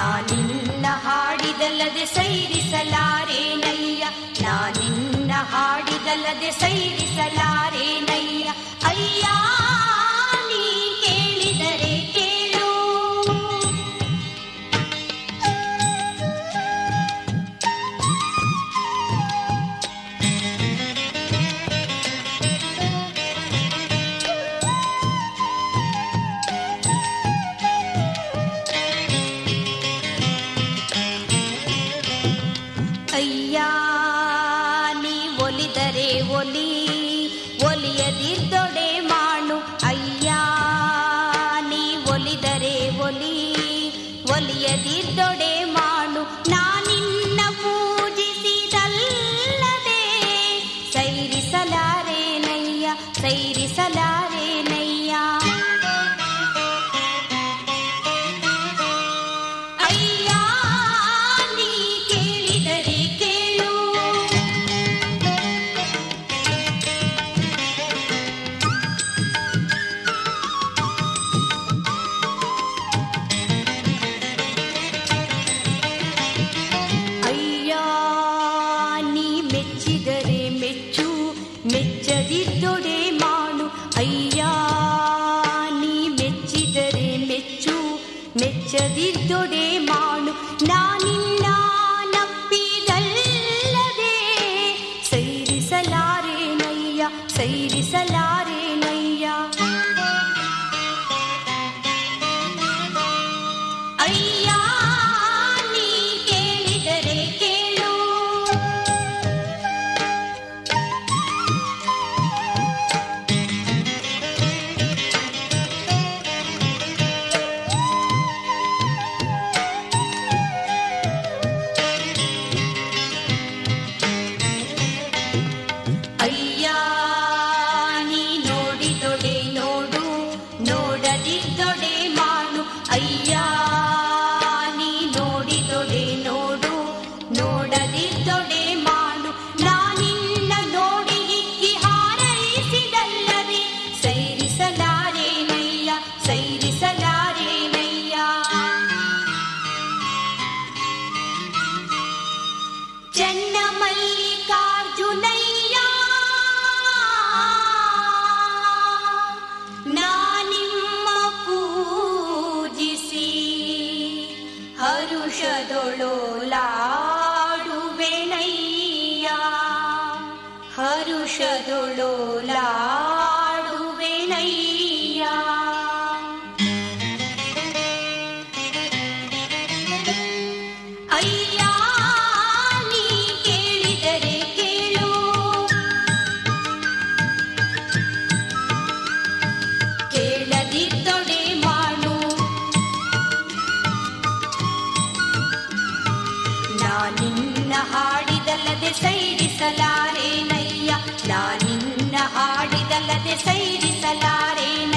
ನಾನಿನ್ನ ಹಾಡಿದಲ್ಲದೆ ಸೈರಿಸಲಾರೇನಯ್ಯ ನಾನಿನ್ನ ಹಾಡಿದಲ್ಲದೆ ಸೈರಿಸಲಾರೇನಯ್ಯ ಅಯ್ಯ ನೀ ಕೇಳಿದರೆ ಕೇಳು ಅಯ್ಯ ನೀ ಒಲಿದರೆ ಒಲಿ ಒಲಿಯದಿದ್ದೊಡೆ ಮಾಡು ಅಯ್ಯ ನೀ ಒಲಿದರೆ ಒಲಿ ಒಲಿಯದಿದ್ದೊಡೆ ಮಾಡು ನಾನಿನ್ನ ಪೂಜಿಸಿದಲ್ಲದೆ ಸೈರಿಸಲಾರೇನಯ್ಯ ಸೈರಿಸಲಾರೇನಯ್ಯ ಅಯ್ಯ ನೀ ಕೇಳಿದರೆ ಕೇಳು ಅಯ್ಯ ನೀ ಮೆಚ್ಚಿದರೆ ಮೆಚ್ಚು ಮೆಚ್ಚದಿದ್ದೊಡೆ ಮಾಡು ಅಯ್ಯ ನೀ ಮೆಚ್ಚಿದರೆ ಮೆಚ್ಚು ಮೆಚ್ಚದಿದ್ದೊಡೆ ಮಾಡು ನಾನಿನ್ನ ನಪ್ಪಿದಲ್ಲದೆ ಸೈರಿಸಲಾರೇನಯ್ಯ ಸೈರಿಸಲಾರೇನಯ್ಯ ಅಯ್ಯ ನೀ ಕೇಳಿದರೆ ಕೇಳು ಅಯ್ಯ ನೀ ನೋಡಿದೊಡೆ ನೋಡು ನೋಡದಿದ್ದೊಡೆ ಮಾಡು ಅಯ್ಯ ನೀ ನೋಡಿದೊಡೆ ನೋಡು ನೋಡದಿದ್ದೊಡೆ ಮಾಡು ನಾನಿನ್ನ ನೋಡಿ ಹಿಕ್ಕಿ ಹಾರೈಸಿದಲ್ಲದೆ ಸೈರಿಸಲಾರೇನಯ್ಯ ಸೈರಿಸಲಾರೇನಯ್ಯ ಚೆನ್ನ ಮಲ್ಲಿಕಾರ್ಜುನಯ್ಯ ನಾನಿಮ್ಮ ಪೂಜಿಸಿ ಹರುಷದೊಳೋಲಾಡುವೆನಯ್ಯ ಹರುಷದೊಳೋಲಾಡುವೆನಯ್ಯ ಅಯ್ಯ ನೀ ಕೇಳಿದರೆ ಕೇಳು ಕೇಳದಿದ್ದೊಡೆ ಮಾಡು ನಾನಿನ್ನ ಹಾಡಿದಲ್ಲದೆ ಸೈರಿಸಲಾರೇನಯ್ಯ ನಾನಿನ್ನ ಹಾಡಿದಲ್ಲದೆ ಸೈರಿಸಲಾರೇನಯ್ಯ